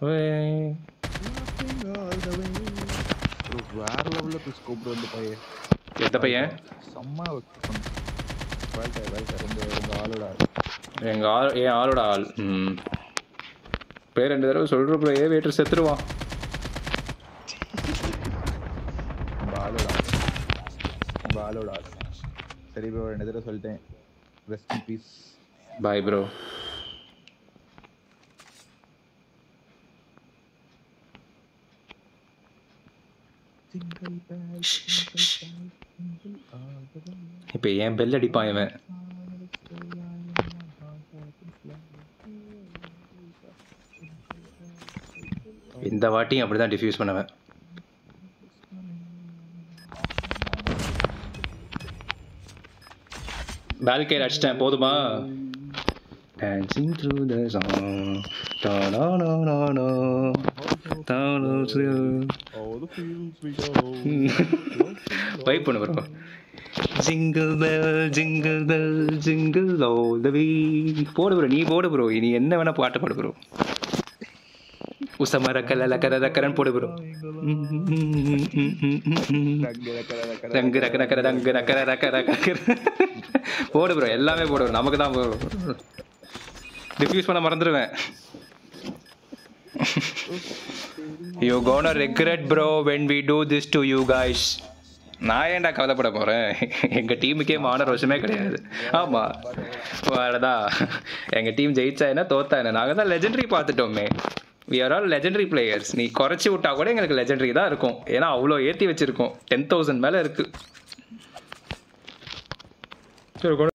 Bro, வேற லெவல்ல போய் ஸ்கோப் வந்து பையன் எந்த பையன் செம்ம வாழ்க்கை வாழ்க்கை ரொம்ப ரொம்ப ஆளோட ஆள். எங்க ஆள் என் ஆளோட ஆள் ம் பேர் ரெண்டு தடவை சொல்ற ப்ரோ ஏ வேட்டர் செத்துருவான் ரொம்ப ஆளோட ஆள். ரொம்ப ஆளோட ஆள் சரி ப்ரோ ரெண்டு தடவை சொல்லிட்டேன் rest in peace boy bro single bell இப்போ ஏன் பெல் அடிப்பான் இவன் இந்த வாட்டியும் அப்படி தான் டிஃப்யூஸ் பண்ணுவேன் பேல்கேர் அடிச்சிட்டேன் போதுமா Dancing through the song. Da-da-da-da-da. Da-da-da. All the fields we go. Vibe பண்ணு bro jingle bell jingle bell jingle all the way போடு ப்ரோ நீ போடு ப்ரோ நீ என்ன வேணா பாட்டு பாடு ப்ரோ உசமர கல்ல கர ரக்கரன் போடு ப்ரோ ரங்கு ரக்க ரக்கர ரங்கு ரக்கர ரக்க ரக்க போடு ப்ரோ எல்லாமே போடு bro. நமக்கு தான் ப்ரோ டிஃப்யூஸ் பண்ண மறந்துடுவேன் you gonna regret bro when we do this to you guys நான் ஏன்டா கவலைப்பட போகிறேன் எங்கள் டீமுக்கே மான ரோஷமே கிடையாது ஆமாம் அவ்வளோதான் எங்கள் டீம் ஜெயிச்சா என்ன தோத்தா என்ன நாங்கள் தான் லெஜெண்டரி பார்த்துட்டோமே we are all legendary players நீ குறைச்சி விட்டா கூட எங்களுக்கு லெஜெண்டரி தான் இருக்கும் ஏன்னா அவ்வளோ ஏற்றி வச்சிருக்கோம் டென் தௌசண்ட் மேலே இருக்குது சரி